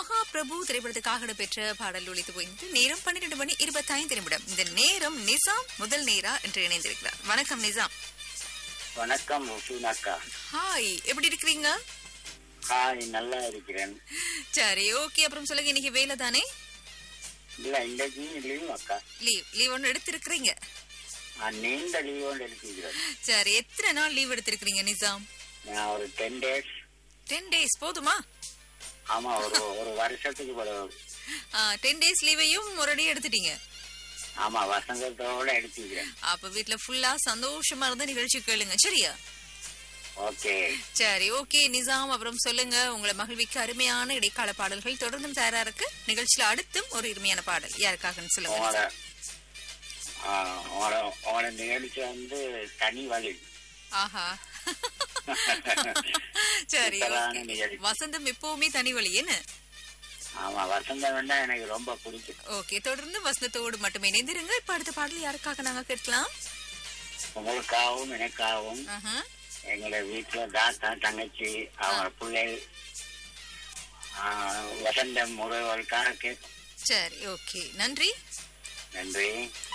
மகா பிரபு திரைப்படத்துக்காக இடம்பெற்ற பாடல் ஒழித்து போயிருந்து நேரம் பன்னிரண்டு மணி இருபத்தைந்து நிமிடம் இந்த நேரம் நிசாம் முதல் நேரா என்று இணைந்திருக்கிறார் வணக்கம் நிசாம் வணக்கம் ருஃபீனாக்கா ஹாய் எப்படி இருக்கிறீங்க ஹாய் நல்லா இருக்கிறேன் சரி ஓகே அப்புறம் சொல்லுங்க இன்னைக்கு வேலை தானே இல்ல இன்னைக்கு லீவ் அக்கா லீவ் லீவ் ஒன்று எடுத்திருக்கிறீங்க நான் நீண்ட லீவ் ஒன்று எடுத்துக்கிறேன் சரி எத்தனை நாள் லீவ் எடுத்திருக்கிறீங்க நிசாம் நான் ஒரு டென் டேஸ் டென் டேஸ் போதுமா ஆமா ஒரு ஒரு வருஷத்துக்கு பிறகு டென் டேஸ் லீவையும் ஒரடி எடுத்துட்டீங்க ஆமா வசந்தத்தோட எடுத்துக்கிறேன் அப்ப வீட்ல ஃபுல்லா சந்தோஷமா இருந்த நிகழ்ச்சி கேளுங்க சரியா ஓகே சரி ஓகே நிசாம் அப்புறம் சொல்லுங்க உங்களை மகிழ்விக்கு அருமையான இடைக்கால பாடல்கள் தொடர்ந்தும் தயாரா இருக்கு நிகழ்ச்சியில அடுத்தும் ஒரு இனிமையான பாடல் யாருக்காகன்னு சொல்லுங்க உங்களோட நிசாம். ஆ, உங்களோட உங்களோட நிகழ்ச்சி வந்து தனி வழி ஆஹா சரி சூப்பரான okay. நிகழ்ச்சி. வசந்தம் எப்பவுமே தனி வழி என்ன ஆமா வசந்தம் வேண்டா எனக்கு ரொம்ப பிடிக்கும் ஓகே தொடர்ந்து வசந்தத்தோடு மட்டுமே இணைந்திருங்க இப்ப அடுத்த பாடல் யாருக்காக நாங்க கேட்கலாம் உங்களுக்காகவும் எனக்காகவும் ஆஹா. எங்களோட வீட்டுல தாத்தா தங்கச்சி அவங்க பிள்ளைகள் ஆ, வசந்தம் முறைகளுக்காக கேட்கும் சரி ஓகே நன்றி நன்றி